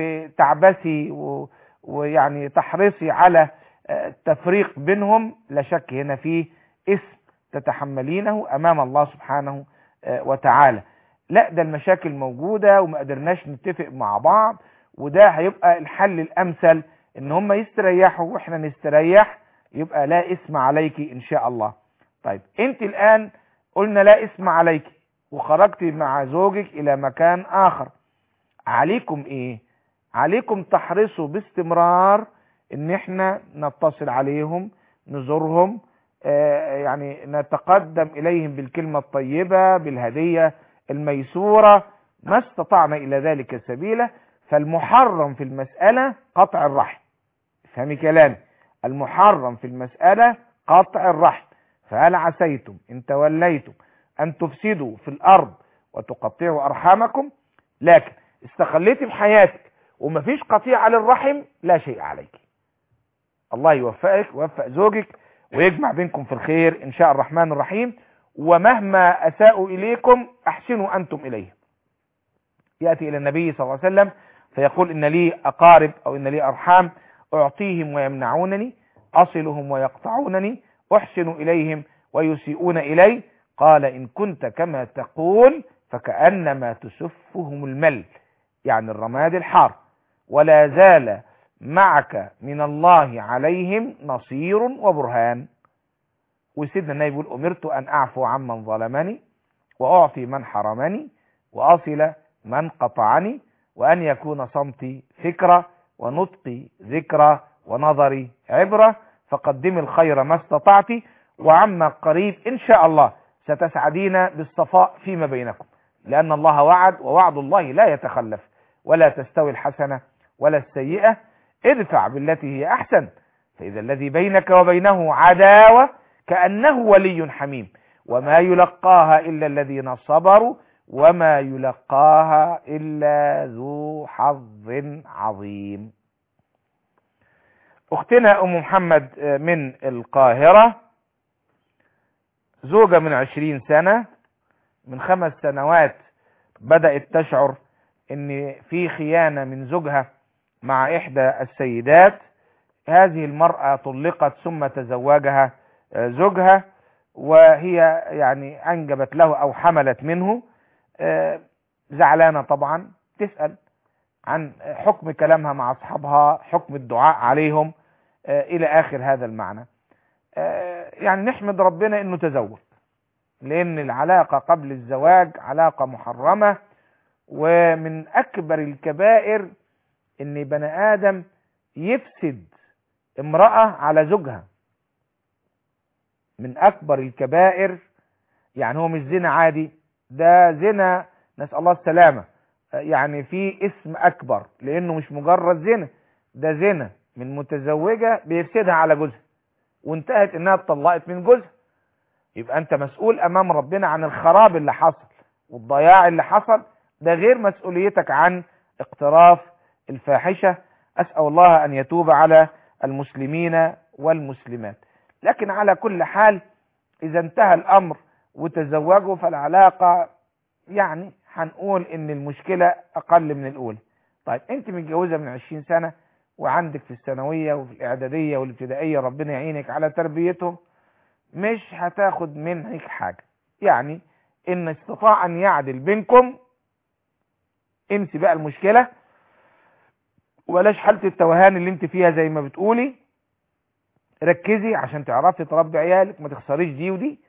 بتعبسي و... ويعني تحرصي على التفريق بينهم لا شك هنا فيه اسم تتحملينه امام الله سبحانه وتعالى لا ده المشاكل موجودة وما قدرناش نتفق مع بعض وده هيبقى الحل الامثل ان هم يستريحوا واحنا نستريح يبقى لا اسم عليك ان شاء الله طيب انت الان قلنا لا اسم عليك وخرجت مع زوجك الى مكان اخر عليكم ايه عليكم تحرصوا باستمرار ان احنا نتصل عليهم نزورهم آه يعني نتقدم اليهم بالكلمة الطيبة بالهدية الميسورة ما استطعنا الى ذلك سبيلا فالمحرم في المسألة قطع الرحم فهمي كلامي المحرم في المسألة قطع الرحم فهل عسيتم ان توليتم ان تفسدوا في الارض وتقطعوا ارحامكم لكن استخليتي بحياتك ومفيش قطيعة للرحم لا شيء عليك الله يوفقك ويوفق زوجك ويجمع بينكم في الخير ان شاء الرحمن الرحيم ومهما اساءوا اليكم احسنوا انتم اليه يأتي الى النبي صلى الله عليه وسلم فيقول ان لي اقارب او ان لي ارحام اعطيهم ويمنعونني اصلهم ويقطعونني احسن اليهم ويسيئون الي قال ان كنت كما تقول فكأنما تسفهم المل يعني الرماد الحار ولا زال معك من الله عليهم نصير وبرهان وسيدنا النبي يقول امرت ان اعفو عمن ظلمني واعطي من حرمني واصل من قطعني وان يكون صمتي فكرة ونطقي ذكرى ونظري عبرة فقدم الخير ما استطعت وعما قريب ان شاء الله ستسعدين بالصفاء فيما بينكم لان الله وعد ووعد الله لا يتخلف ولا تستوي الحسنة ولا السيئة ادفع بالتي هي احسن فإذا الذي بينك وبينه عداوة كأنه ولي حميم وما يلقاها إلا الذين صبروا وما يلقاها إلا ذو حظ عظيم أختنا أم محمد من القاهرة زوجة من عشرين سنة من خمس سنوات بدأت تشعر ان في خيانة من زوجها مع احدى السيدات هذه المرأة طلقت ثم تزوجها زوجها وهي يعني انجبت له او حملت منه زعلانة طبعا تسأل عن حكم كلامها مع اصحابها حكم الدعاء عليهم الى اخر هذا المعنى يعني نحمد ربنا انه تزوج لان العلاقة قبل الزواج علاقة محرمة ومن اكبر الكبائر ان بني ادم يفسد امرأة على زوجها من اكبر الكبائر يعني هو مش زنا عادي ده زنا نسأل الله السلامة يعني في اسم اكبر لانه مش مجرد زنا ده زنا من متزوجة بيفسدها على جوزها وانتهت انها اتطلقت من جوزها يبقى انت مسؤول امام ربنا عن الخراب اللي حصل والضياع اللي حصل ده غير مسؤوليتك عن اقتراف الفاحشة اسأل الله ان يتوب على المسلمين والمسلمات لكن على كل حال اذا انتهى الامر وتزوجوا فالعلاقة يعني هنقول ان المشكلة اقل من الاولى طيب انت متجوزة من عشرين سنة وعندك في الثانوية وفي الاعدادية والابتدائية ربنا يعينك على تربيتهم مش هتاخد منك حاجة يعني ان استطاع ان يعدل بينكم انسي بقى المشكلة وبلاش حالة التوهان اللي انت فيها زي ما بتقولي ركزي عشان تعرفي تربي عيالك ما تخسريش دي ودي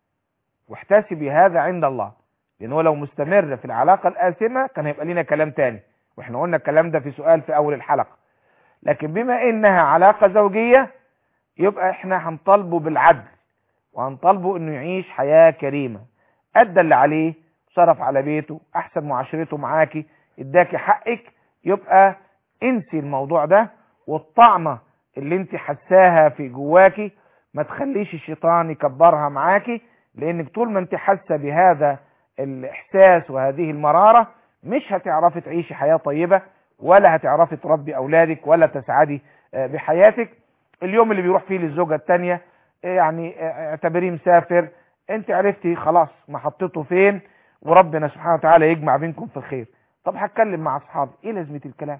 واحتسبي هذا عند الله لان هو لو مستمر في العلاقة الآثمة كان هيبقى لنا كلام تاني واحنا قلنا الكلام ده في سؤال في اول الحلقة لكن بما انها علاقة زوجية يبقى احنا هنطالبه بالعدل وهنطالبه انه يعيش حياة كريمة ادى اللي عليه صرف على بيته احسن معاشرته معاكي اداكي حقك يبقى انسي الموضوع ده والطعمة اللي انت حساها في جواكي ما تخليش الشيطان يكبرها معاكي لانك طول ما انت حاسه بهذا الاحساس وهذه المرارة مش هتعرفي تعيشي حياة طيبة ولا هتعرفي تربي اولادك ولا تسعدي بحياتك اليوم اللي بيروح فيه للزوجة التانية يعني اعتبريه مسافر انت عرفتي خلاص محطته فين وربنا سبحانه وتعالى يجمع بينكم في الخير طب هتكلم مع اصحابي ايه لازمة الكلام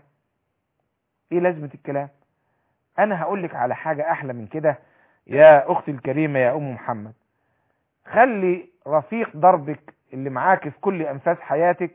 ايه لازمة الكلام انا هقول لك على حاجة احلى من كده يا اختي الكريمة يا ام محمد خلي رفيق دربك اللي معاك في كل انفاس حياتك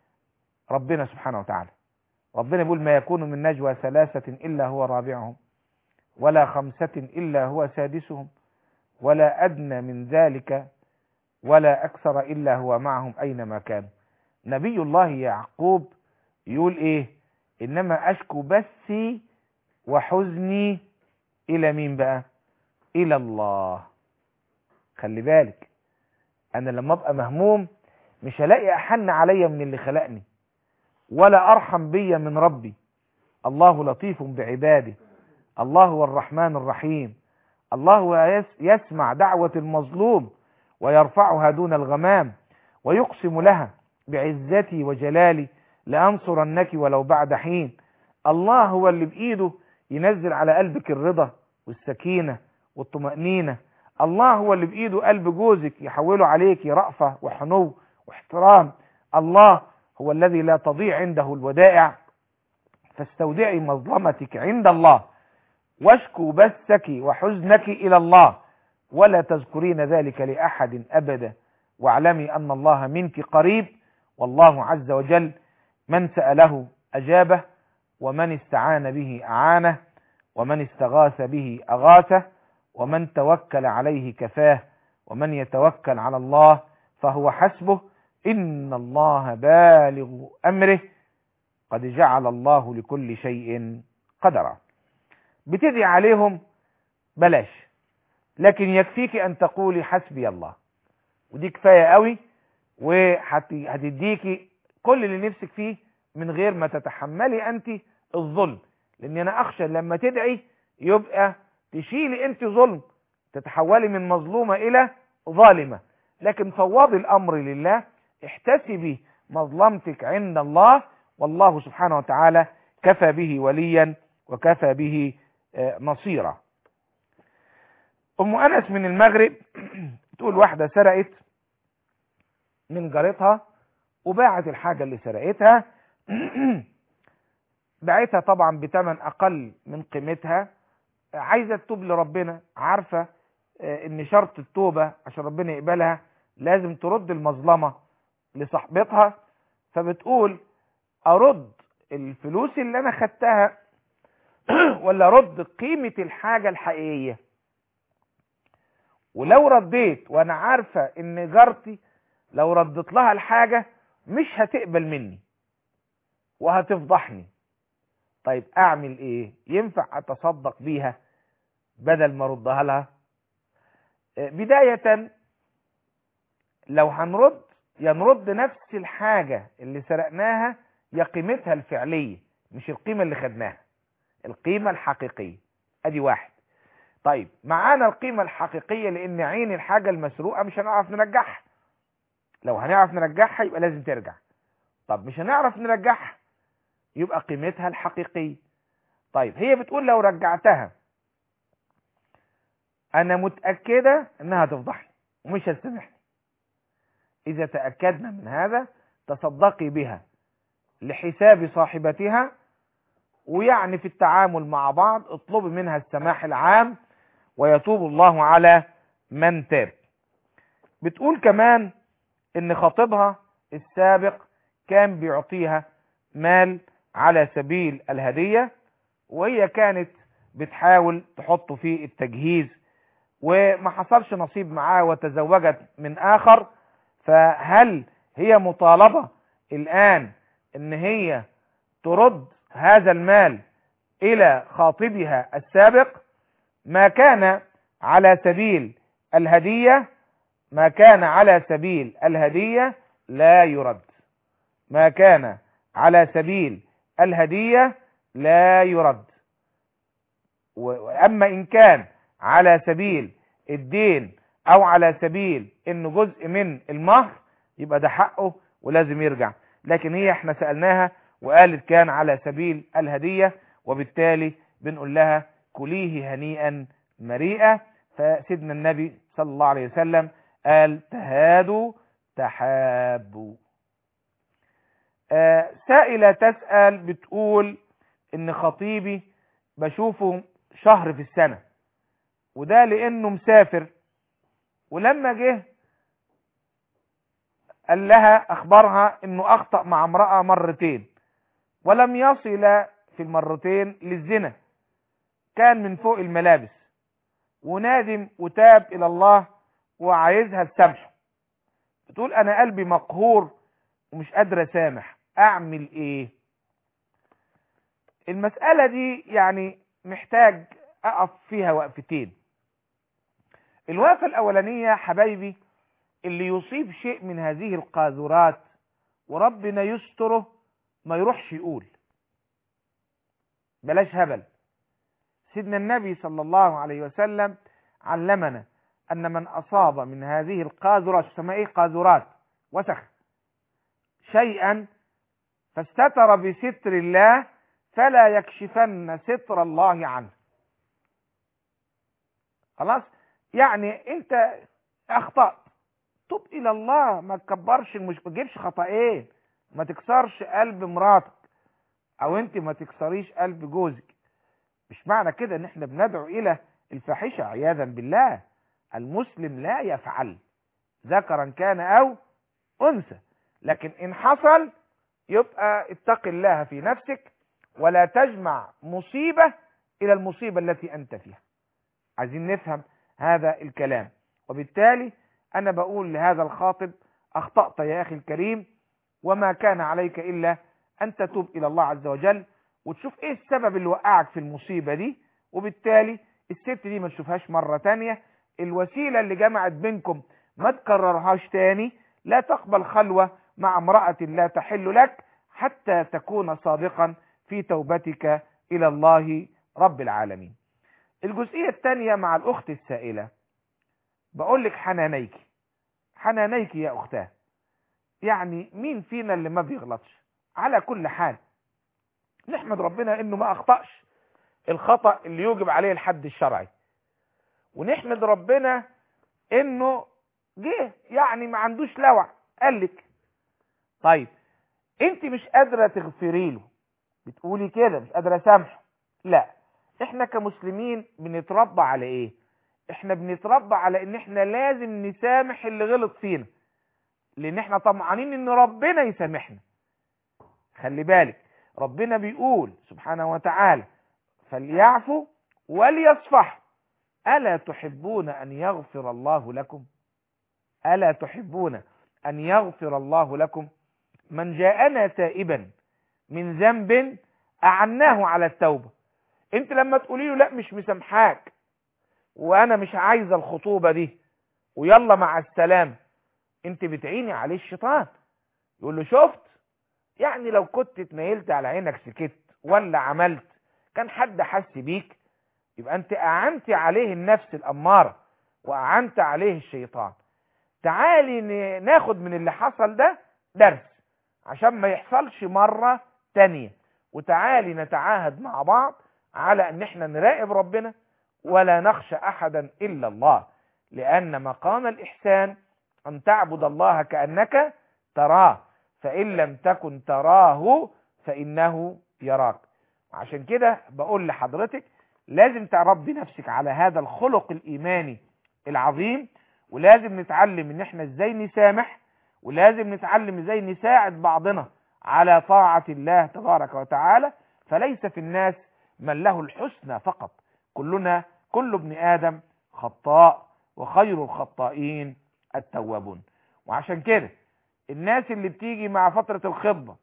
ربنا سبحانه وتعالى ربنا بيقول ما يكون من نجوى ثلاثة الا هو رابعهم ولا خمسة الا هو سادسهم ولا ادنى من ذلك ولا اكثر الا هو معهم اينما كانوا نبي الله يعقوب يقول ايه انما اشكو بثي وحزني الى مين بقى الى الله خلي بالك انا لما ابقى مهموم مش هلاقي احن عليا من اللي خلقني ولا ارحم بيا من ربي الله لطيف بعباده الله هو الرحمن الرحيم الله هو يسمع دعوة المظلوم ويرفعها دون الغمام ويقسم لها بعزتي وجلالي لأنصرنك ولو بعد حين الله هو اللي بإيده ينزل على قلبك الرضا والسكينة والطمأنينة الله هو اللي بإيده قلب جوزك يحوله عليك رأفة وحنو واحترام الله هو الذي لا تضيع عنده الودائع فاستودعي مظلمتك عند الله واشكو بثك وحزنك إلى الله ولا تذكرين ذلك لأحد أبدا واعلمي أن الله منك قريب والله عز وجل من سأله أجابه ومن استعان به أعانه ومن استغاث به أغاثه ومن توكل عليه كفاه ومن يتوكل على الله فهو حسبه إن الله بالغ أمره قد جعل الله لكل شيء قدرا بتدعي عليهم بلاش لكن يكفيك أن تقولي حسبي الله ودي كفاية قوي وهتديكي كل اللي نفسك فيه من غير ما تتحملي أنت الظلم لأن أنا أخشى لما تدعي يبقى تشيلي انت ظلم تتحولي من مظلومة الى ظالمة لكن فوضي الامر لله احتسبي مظلمتك عند الله والله سبحانه وتعالى كفى به وليا وكفى به آه، نصيرا ام انس من المغرب تقول واحدة سرقت من جارتها وباعت الحاجة اللي سرقتها باعتها طبعا بتمن اقل من قيمتها عايزة تتوب لربنا عارفة آه، ان شرط التوبة عشان ربنا يقبلها لازم ترد المظلمة لصاحبتها فبتقول ارد الفلوس اللي انا خدتها ولا ارد قيمة الحاجة الحقيقية ولو رديت وانا عارفة ان جارتي لو ردت لها الحاجة مش هتقبل مني وهتفضحني طيب اعمل ايه ينفع اتصدق بيها بدل ما اردها لها آه، بداية لو هنرد يا نرد نفس الحاجة اللي سرقناها يا قيمتها الفعلية مش القيمة اللي خدناها القيمة الحقيقية ادي واحد طيب معانا القيمة الحقيقية لان عين الحاجة المسروقة مش هنعرف نرجعها لو هنعرف نرجعها يبقى لازم ترجع طب مش هنعرف نرجعها يبقى قيمتها الحقيقية طيب هي بتقول لو رجعتها انا متأكدة انها تفضحني ومش هتسامحني اذا تأكدنا من هذا تصدقي بها لحساب صاحبتها ويعني في التعامل مع بعض اطلبي منها السماح العام ويتوب الله على من تاب بتقول كمان ان خطيبها السابق كان بيعطيها مال على سبيل الهدية وهي كانت بتحاول تحطه في التجهيز وما حصلش نصيب معاه وتزوجت من آخر فهل هي مطالبة الآن ان هي ترد هذا المال إلى خاطبها السابق ما كان على سبيل الهدية ما كان على سبيل الهدية لا يرد ما كان على سبيل الهدية لا يرد وأما إن كان على سبيل الدين أو على سبيل إنه جزء من المهر يبقى ده حقه ولازم يرجع لكن هي احنا سألناها وقالت كان على سبيل الهدية وبالتالي بنقول لها كليه هنيئا مريئا فسيدنا النبي صلى الله عليه وسلم قال تهادوا تحابوا آه سائلة تسأل بتقول ان خطيبي بشوفه شهر في السنة وده لانه مسافر ولما جه قال لها اخبرها انه اخطأ مع امرأة مرتين ولم يصل في المرتين للزنا كان من فوق الملابس ونادم وتاب الى الله وعايزها تسامحه بتقول انا قلبي مقهور ومش قادر اسامح اعمل ايه المسألة دي يعني محتاج اقف فيها وقفتين الوقفة الاولانية حبايبي اللي يصيب شيء من هذه القاذورات وربنا يستره ما يروحش يقول بلاش هبل سيدنا النبي صلى الله عليه وسلم علمنا ان من اصاب من هذه القاذورات تسمى ايه قاذورات وسخ شيئا فاستتر بستر الله فلا يكشفن ستر الله عنه خلاص يعني انت اخطأت تب الى الله ما تكبرش المش... ما تجيبش خطأين ما تكسرش قلب مراتك او انت ما تكسريش قلب جوزك مش معنى كده ان احنا بندعو الى الفاحشة عياذا بالله المسلم لا يفعل ذكرا كان او انثى لكن ان حصل يبقى اتق الله في نفسك ولا تجمع مصيبة الى المصيبة التي انت فيها عايزين نفهم هذا الكلام وبالتالي انا بقول لهذا الخاطب اخطأت يا اخي الكريم وما كان عليك الا ان تتوب الى الله عز وجل وتشوف ايه السبب اللي وقعك في المصيبة دي وبالتالي الست دي ما تشوفهاش مرة تانية الوسيلة اللي جمعت بينكم ما تكررهاش تاني لا تقبل خلوة مع امرأة لا تحل لك حتى تكون صادقا في توبتك الى الله رب العالمين الجزئية الثانية مع الأخت السائلة بقول لك حنانيك حنانيك يا أختاه يعني مين فينا اللي ما بيغلطش على كل حال نحمد ربنا انه ما اخطأش الخطأ اللي يوجب عليه الحد الشرعي ونحمد ربنا انه جه يعني ما عندوش لوع قال لك طيب انت مش قادرة تغفري له بتقولي كده مش قادرة سامحه لا احنا كمسلمين بنتربى على ايه احنا بنتربى على ان احنا لازم نسامح اللي غلط فينا لان احنا طمعانين ان ربنا يسامحنا خلي بالك ربنا بيقول سبحانه وتعالى فليعفوا وليصفحوا ألا تحبون أن يغفر الله لكم ألا تحبون أن يغفر الله لكم من جاءنا تائبا من ذنب أعناه على التوبة انت لما تقولي له لا مش مسامحاك وانا مش عايزه الخطوبه دي ويلا مع السلامه انت بتعيني عليه الشيطان يقول له شفت يعني لو كنت اتنيلت على عينك سكت ولا عملت كان حد حس بيك يبقى انت اعنت عليه النفس الاماره واعنت عليه الشيطان تعالي ن- ناخد من اللي حصل ده درس عشان ما يحصلش مرة تانية وتعالي نتعاهد مع بعض على ان احنا نراقب ربنا ولا نخشى احدا الا الله لان مقام الاحسان ان تعبد الله كأنك تراه فان لم تكن تراه فانه يراك عشان كده بقول لحضرتك لازم تربي نفسك على هذا الخلق الايماني العظيم ولازم نتعلم ان احنا ازاي نسامح ولازم نتعلم ازاي نساعد بعضنا على طاعة الله تبارك وتعالى فليس في الناس من له الحسنى فقط كلنا كل ابن آدم خطاء وخير الخطائين التوابون وعشان كده الناس اللي بتيجي مع فترة الخطبة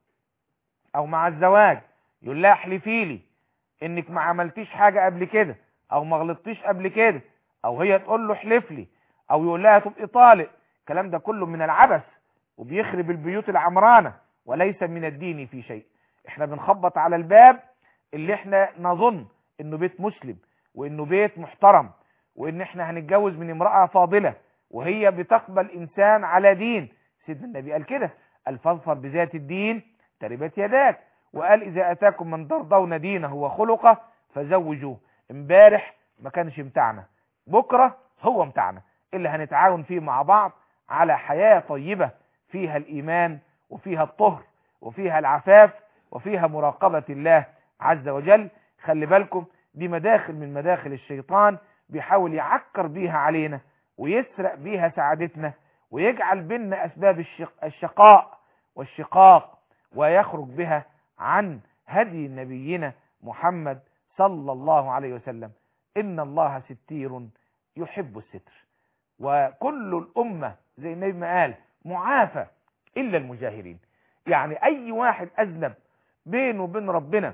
او مع الزواج يقول لها احلفي لي انك ما عملتيش حاجة قبل كده او ما غلطتيش قبل كده او هي تقول له احلف لي او يقول لها تبقي طالق الكلام ده كله من العبث وبيخرب البيوت العمرانة وليس من الدين في شيء احنا بنخبط على الباب اللي احنا نظن انه بيت مسلم وانه بيت محترم وان احنا هنتجوز من امرأة فاضلة وهي بتقبل انسان على دين سيدنا النبي قال كده الفظفر بذات الدين تربت يداك وقال اذا اتاكم من ترضون دينه وخلقه فزوجوه امبارح ما كانش متاعنا بكرة هو متاعنا اللي هنتعاون فيه مع بعض على حياة طيبة فيها الإيمان وفيها الطهر وفيها العفاف وفيها مراقبة الله عز وجل خلي بالكم دي مداخل من مداخل الشيطان بيحاول يعكر بيها علينا ويسرق بيها سعادتنا ويجعل بيننا أسباب الشق الشقاء والشقاق ويخرج بها عن هدي نبينا محمد صلى الله عليه وسلم إن الله ستير يحب الستر وكل الأمة زي النبي ما قال معافى إلا المجاهرين يعني أي واحد أذنب بينه وبين ربنا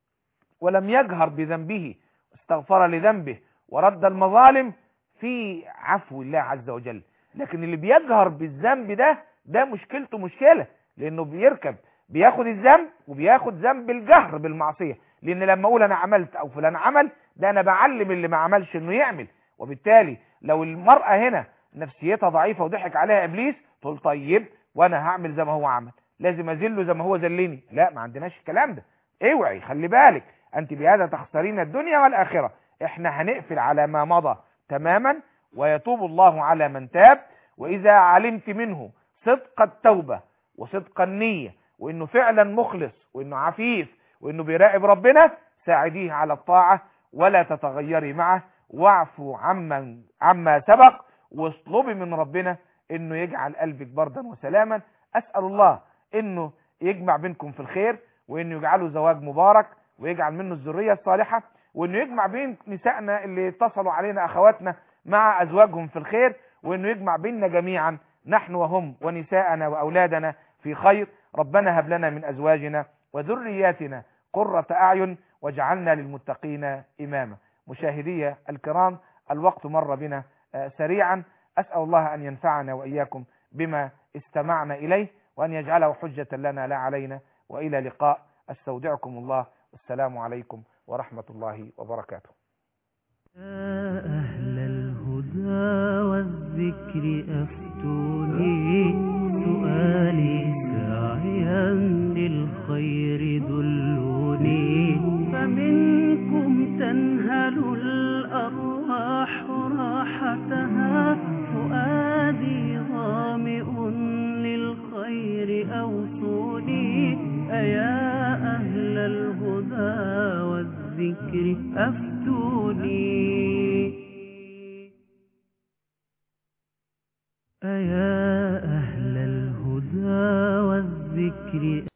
ولم يجهر بذنبه استغفر لذنبه ورد المظالم في عفو الله عز وجل لكن اللي بيجهر بالذنب ده ده مشكلته مشكلة لأنه بيركب بياخد الذنب وبياخد ذنب الجهر بالمعصية لأن لما أقول أنا عملت أو فلان عمل ده أنا بعلم اللي ما عملش إنه يعمل وبالتالي لو المرأة هنا نفسيتها ضعيفة وضحك عليها إبليس تقول طيب وأنا هعمل زي ما هو عمل لازم أذله زي ما هو ذلني لا ما عندناش الكلام ده اوعي خلي بالك أنت بهذا تخسرين الدنيا والآخرة احنا هنقفل على ما مضى تماما ويتوب الله على من تاب وإذا علمت منه صدق التوبة وصدق النية وإنه فعلا مخلص وإنه عفيف وإنه بيراقب ربنا ساعديه على الطاعة ولا تتغيري معه واعفوا عما عما سبق واطلبي من ربنا انه يجعل قلبك بردا وسلاما اسال الله انه يجمع بينكم في الخير وانه يجعله زواج مبارك ويجعل منه الذريه الصالحه وانه يجمع بين نسائنا اللي اتصلوا علينا اخواتنا مع ازواجهم في الخير وانه يجمع بيننا جميعا نحن وهم ونساءنا واولادنا في خير ربنا هب لنا من ازواجنا وذرياتنا قرة اعين واجعلنا للمتقين اماما مشاهدي الكرام الوقت مر بنا آه، سريعا أسأل الله أن ينفعنا وإياكم بما استمعنا إليه وأن يجعله حجة لنا لا علينا وإلى لقاء أستودعكم الله والسلام عليكم ورحمة الله وبركاته يا أهل الهدى والذكر أفتوني سؤالي ساعيا للخير دلوني فمنكم تنهل الأرواح راحتها فؤادي ظامئ للخير أوصوني أيا أهل الهدى والذكر أفتوني أيا أهل الهدى والذكر